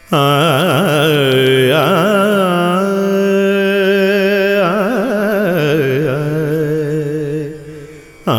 ആ ആ, ആ,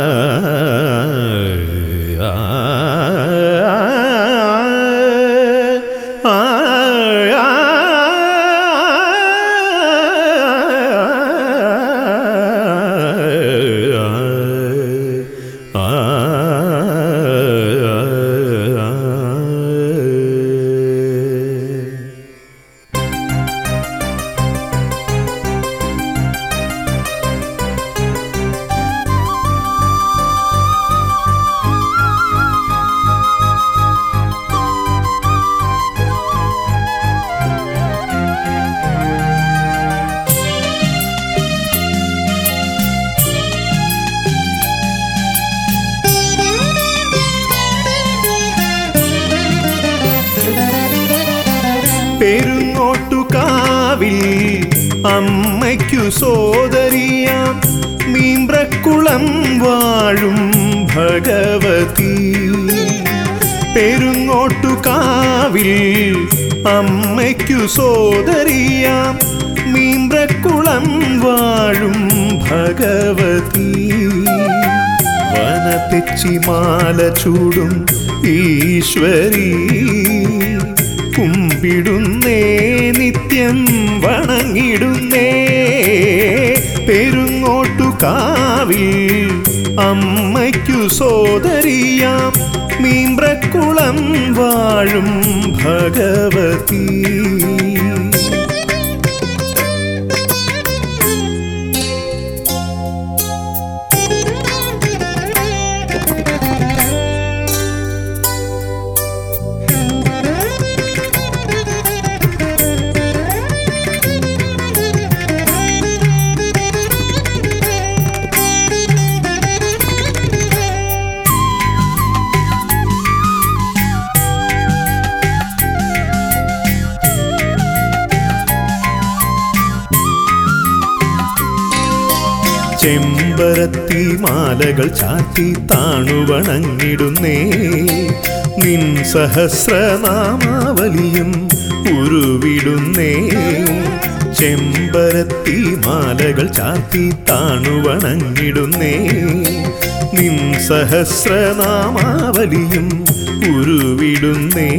പെരുങ്ങോട്ടുകാവിൽ അമ്മയ്ക്കു സോദരിയാം മീമ്പ്രക്കുളം വാഴും ഭഗവതി പെരുങ്ങോട്ടുകാവിൽ അമ്മയ്ക്കു സോദരിയാം മീമ്പ്രക്കുളം വാഴും ഭഗവതി വനത്തെച്ചിമാല ചൂടും ഈശ്വരീ കുമ്പിടുന്നേ നിത്യം വണങ്ങിടുന്നേ പെരുങ്ങോട്ടുകാവിൽ അമ്മയ്ക്കു സോദരിയാം മീമ്പ്രക്കുളം വാഴും ഭഗവതി ചെമ്പരത്തി മാലകൾ ചാറ്റി താണുവണങ്ങിടുന്നേ നിൻ സഹസ്രനാമാവലിയും ഉരുവിടുന്നേ ചെമ്പരത്തി മാലകൾ ചാറ്റി താണുവണങ്ങിടുന്നേ നിൻ സഹസ്രനാമാവലിയും ഉരുവിടുന്നേ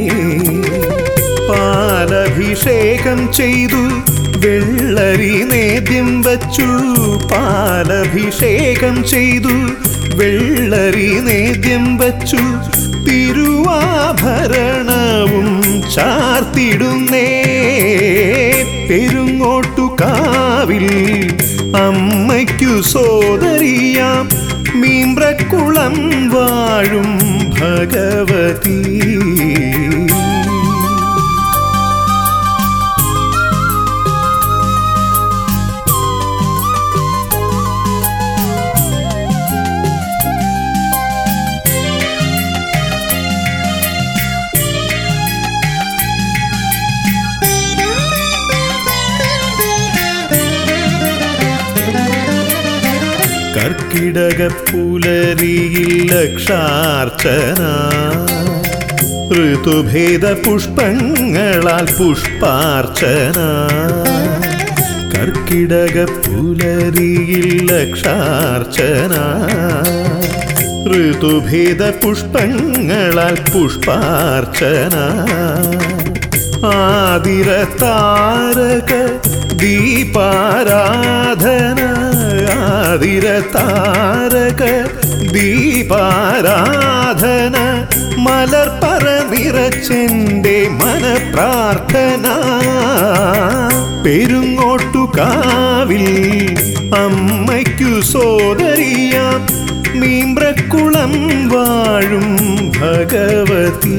പാലഭിഷേകം ചെയ്തു വെള്ളരി നേദ്യം വച്ചു പാലഭിഷേകം ചെയ്തു വെള്ളരി നേദ്യം വച്ചു തിരുവാഭരണവും ചാർത്തിടുന്നേ പെരുങ്ങോട്ടുകാവിൽ അമ്മയ്ക്കു സോദരിയാം മീമ്പ്രക്കുളം വാഴും ഭഗവതി കർക്കിടക പുലരിയിൽ ലക്ഷാർച്ചന ഋതുഭേദ പുഷ്പങ്ങളാൽ പുഷ്പാർച്ചന കർക്കിടക പുലരിയിൽ ലക്ഷാർച്ചന ഋതുഭേദ പുഷ്പങ്ങളാൽ പുഷ്പാർച്ചന ആതിര താരക ദീപാരാധന ആതിര താരക ദീപാരാധന മലർപ്പറ നിറച്ചെന്റെ മനപ്രാർത്ഥന പെരുങ്ങോട്ടുകാവിൽ അമ്മയ്ക്കു സോദരിയാം മീമ്പ്രക്കുളം വാഴും ഭഗവതി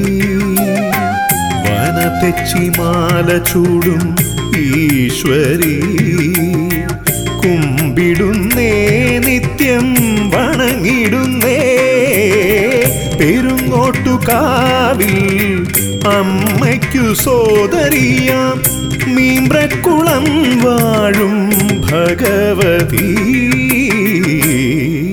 വനത്തെച്ചിമാല ചൂടും ഈശ്വരി കുമ്പിടുന്നേ നിത്യം വണങ്ങിടുന്നേ പെരുങ്ങോട്ടുകാവിൽ അമ്മയ്ക്കു സോദരിയാം മീമ്പ്രക്കുളം വാഴും ഭഗവതി